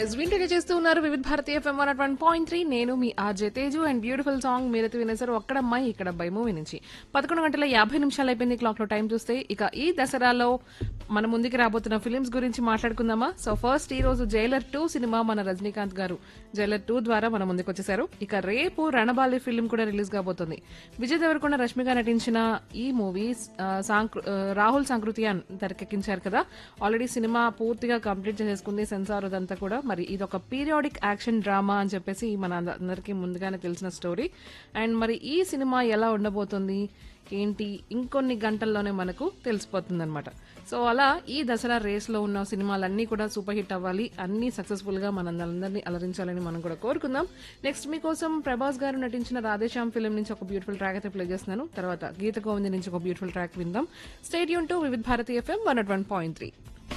yes వింటగా చేస్తూ ఉన్నారు Vividh Bharati FM one one point three నేను మీ RJ Teju and beautiful song మీరైతే వినేసారు ఒక్కడమ్మాయి ఇక్కడ బై మూవీ నుంచి పదకొండు గంటల యాభై నిమిషాలు అయిపోయింది క్లాక్ లో టైం చూస్తే ఇక ఈ దసరాలో మన ముందుకు రాబోతున్న ఫిలిమ్స్ గురించి మాట్లాడుకుందామా సో ఫస్ట్ ఈ రోజు జైలర్ టూ సినిమా మన రజనీకాంత్ గారు జైలర్ టూ ద్వారా మన ముందుకు వచ్చేసారు ఇక రేపు రణబాలి ఫిలిం కూడా రిలీజ్ కాబోతుంది విజయ్ దేవరకొండ రష్మిగా నటించిన ఈ మూవీ రాహుల్ సంకృతియాన్ తెరకెక్కించారు కదా ఆల్రెడీ సినిమా పూర్తిగా కంప్లీట్ చేసేసుకుంది సెన్సార్ అదంతా కూడా మరి ఇది ఒక పీరియాడిక్ యాక్షన్ డ్రామా అని చెప్పేసి మన అంద- అందరికీ ముందుగానే తెలిసిన స్టోరీ అండ్ మరి ఈ సినిమా ఎలా ఉండబోతుంది ఏంటి ఇంకొన్ని గంటల్లోనే మనకు తెలిసిపోతుంది అనమాట సో అలా ఈ దసరా రేస్ లో ఉన్న సినిమాలన్నీ కూడా సూపర్ హిట్ అవ్వాలి అన్ని సక్సెస్ఫుల్ గా మనందరినీ అలరించాలని మనం కూడా కోరుకుందాం నెక్స్ట్ మీకోసం ప్రభాస్ గారు నటించిన రాధేశ్యామ్ ఫిలిం నుంచి ఒక బ్యూటిఫుల్ ట్రాక్ అయితే ప్లే చేస్తున్నాను తర్వాత గీత గోవింద్ నుంచి ఒక బ్యూటిఫుల్ ట్రాక్ విందాం stay tuned to Vividh Bharati FM one one point three